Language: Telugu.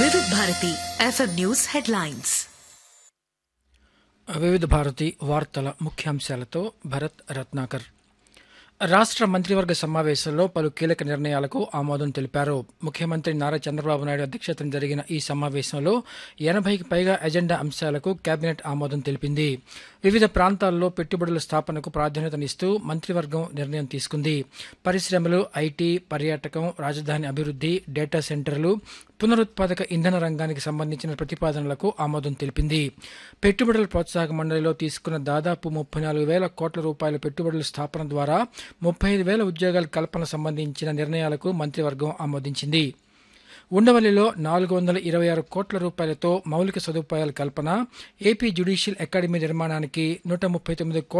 వివిధ భారతి ఎఫ్ఎం న్యూస్ హెడ్లైన్స్ వివిధ భారతి వార్తల ముఖ్యాంశాలతో భరత్ రత్నాకర్ రాష్ట్ర మంత్రివర్గ సమావేశంలో పలు కీలక నిర్ణయాలకు ఆమోదం తెలిపారు ముఖ్యమంత్రి నారా చంద్రబాబు నాయుడు అధ్యక్షతన జరిగిన ఈ సమావేశంలో ఎనభైకి పైగా ఎజెండా అంశాలకు కేబినెట్ ఆమోదం తెలిపింది వివిధ ప్రాంతాల్లో పెట్టుబడుల స్థాపనకు ప్రాధాన్యతనిస్తూ మంత్రివర్గం నిర్ణయం తీసుకుంది పరిశ్రమలు ఐటీ పర్యాటకం రాజధాని అభివృద్ధి డేటా సెంటర్లు పునరుత్పాదక ఇంధన రంగానికి సంబంధించిన ప్రతిపాదనలకు ఆమోదం తెలిపింది పెట్టుబడుల ప్రోత్సాహక మండలిలో తీసుకున్న దాదాపు ముప్పై నాలుగు వేల కోట్ల రూపాయల పెట్టుబడుల స్థాపన ద్వారా ముప్పై ఐదు వేల ఉద్యోగాల కల్పన సంబంధించిన నిర్ణయాలకు మంత్రివర్గం ఆమోదించింది ఉండవల్లిలో నాలుగు వందల ఇరవై ఆరు కోట్ల రూపాయలతో మౌలిక సదుపాయాల కల్పన ఏపీ జ్యుడిషియల్ అకాడమీ నిర్మాణానికి నూట ముప్పై తొమ్మిది